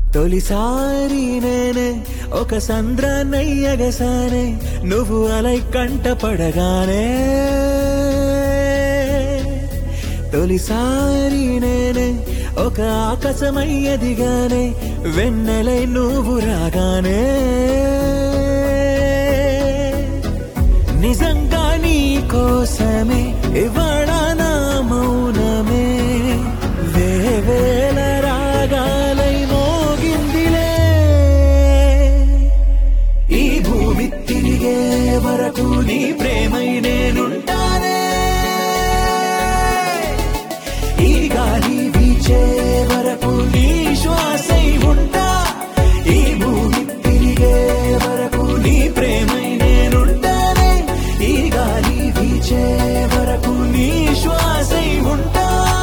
తొలిసారి నేనే ఒక సంద్రాన్నయ్యగసానే నువ్వు అలై కంట పడగానే తొలిసారి నేనే ఒక ఆకాశమయ్యదిగానే వెన్నెలై నువ్వు రాగానే నిజంగా నీ కోసమే ఇవాళ నా మౌనమే వేవేల రాగాలై మోగిందిలే ఈ భూమి తిరిగే వరకు నీ ప్రేమై నేనుంటానే ఈ గాలి వీచే వరకు నీ శ్వాసై ఉంటా ఈ భూమి తిరిగే వరకు నీ ప్రేమై నేనుంటానే ఈ గాలి వీచే వరకు నీ శ్వాసై ఉంటా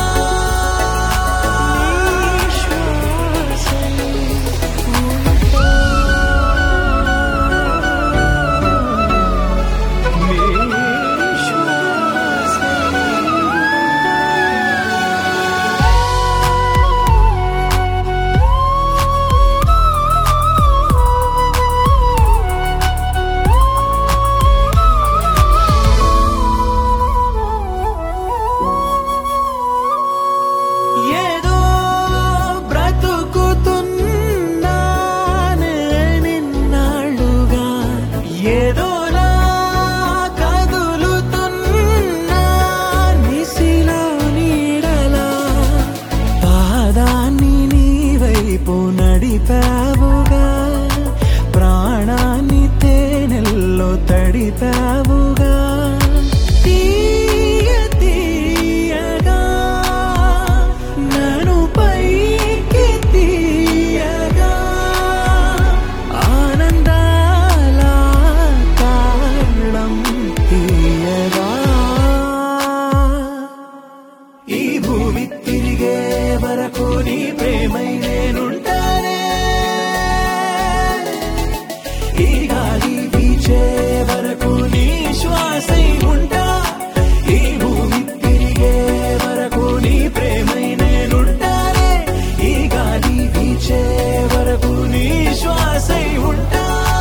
ఏదో బ్రతుకుతున్నానే నిన్నాళ్ళుగా ఏదోలా కదులుతున్నా నిసిలో నీడలా పాదాన్ని నీ వైపు నడిపావుగా ప్రాణాన్ని తేనెల్లో తడిపావుగా తీయ తీయగా నన్ను పైకి తీయగా ఆనందాల తాళం తీయగా ఈ భూమి తిరిగే వరకు నీ ప్రేమై నేనుంటానే ఈ గాలి వీచే వరకు నీ శ్వాసై ఉంటా ఈ భూమి తిరిగే వరకు నీ ప్రేమై నేనుంటానే ఈ గాలి వీచే వరకు నీ శ్వాసై ఉంటా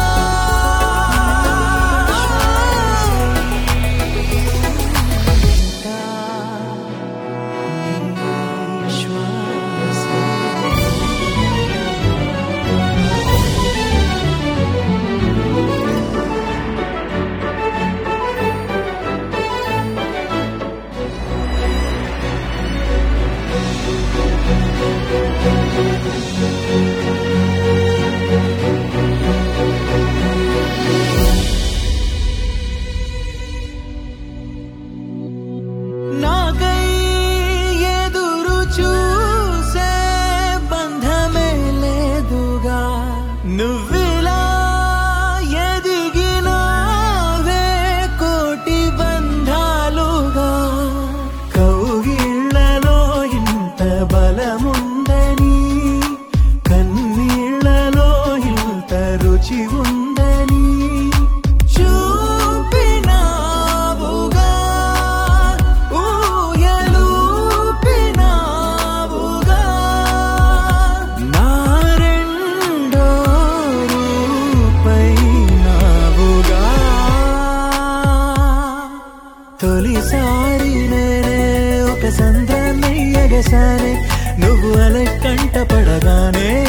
నాకై ఎదురు చూసే బంధమే లేదుగా నువ్విలా ఎదిగినావే కోటి బంధాలుగా కౌగిళ్లలో ఇంత బలముందని కన్నీళ్లలో ఇంత రుచి ఉందని చూపినావుగా ఊయలూపినావుగా నా రెండో రూపైనావుగా తొలిసారి నేనే ఒక సంద్రాన్నయ్యగసానే నువ్వు అల కంట పడగానే